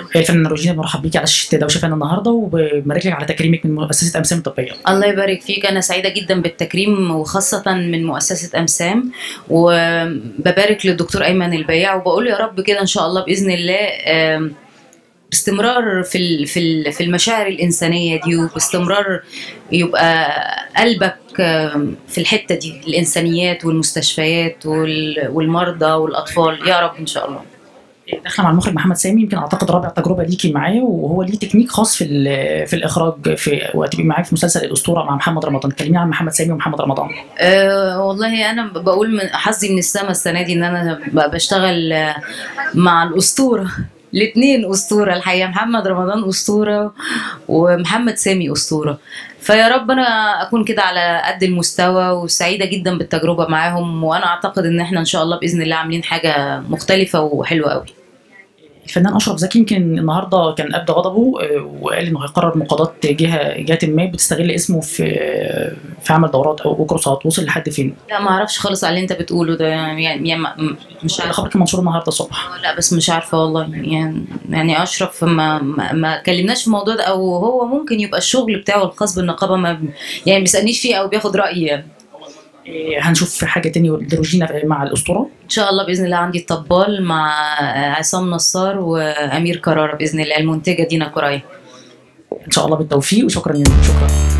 الفنانه روجينا مرحب بيكي على شاشه دوشه فن النهارده وببارك لك على تكريمك من مؤسسه امسام الطبيه الله يبارك فيك انا سعيده جدا بالتكريم وخاصه من مؤسسه امسام وببارك للدكتور ايمن البياع وبقول يا رب كده ان شاء الله باذن الله آم، باستمرار في ال- في ال- في المشاعر الانسانيه دي وباستمرار يبقى قلبك آم، في الحته دي الانسانيات والمستشفيات وال- والمرضى والاطفال يا رب ان شاء الله داخله مع المخرج محمد سامي يمكن اعتقد رابع تجربه ليكي معاه وهو ليه تكنيك خاص في ال- في الاخراج في وهتبقي معاه في مسلسل الاسطوره مع محمد رمضان كلميني عن محمد سامي ومحمد رمضان أه والله انا بقول من حظي من السما السنه دي ان انا ب- بشتغل آه، مع الاسطوره الاثنين اسطوره الحقيقه محمد رمضان اسطوره ومحمد سامي اسطوره فيا رب انا اكون كده على قد المستوى وسعيده جدا بالتجربه معاهم وانا اعتقد ان احنا ان شاء الله باذن الله عاملين حاجه مختلفه وحلوه قوي الفنان اشرف زكي يمكن النهارده كان ابدى غضبه آه، وقال انه هيقرر مقاضاه جهه جهه ما بتستغل اسمه في في عمل دورات او كورسات وصل لحد فين؟ لا ما اعرفش خالص على اللي انت بتقوله ده يعني, يعني ما- مش عارفه خبرك منشور النهارده الصبح لا بس مش عارفه والله يعني يعني اشرف ما ما, ما كلمناش في الموضوع ده او هو ممكن يبقى الشغل بتاعه الخاص بالنقابه ما يعني ما بيسالنيش فيه او بياخد رايي يعني. آه، هنشوف حاجه تاني لروجينا مع الاسطوره ان شاء الله باذن الله عندي الطبال مع عصام نصار وامير كراره باذن الله المنتجه دينا كوراي ان شاء الله بالتوفيق وشكرا شكرا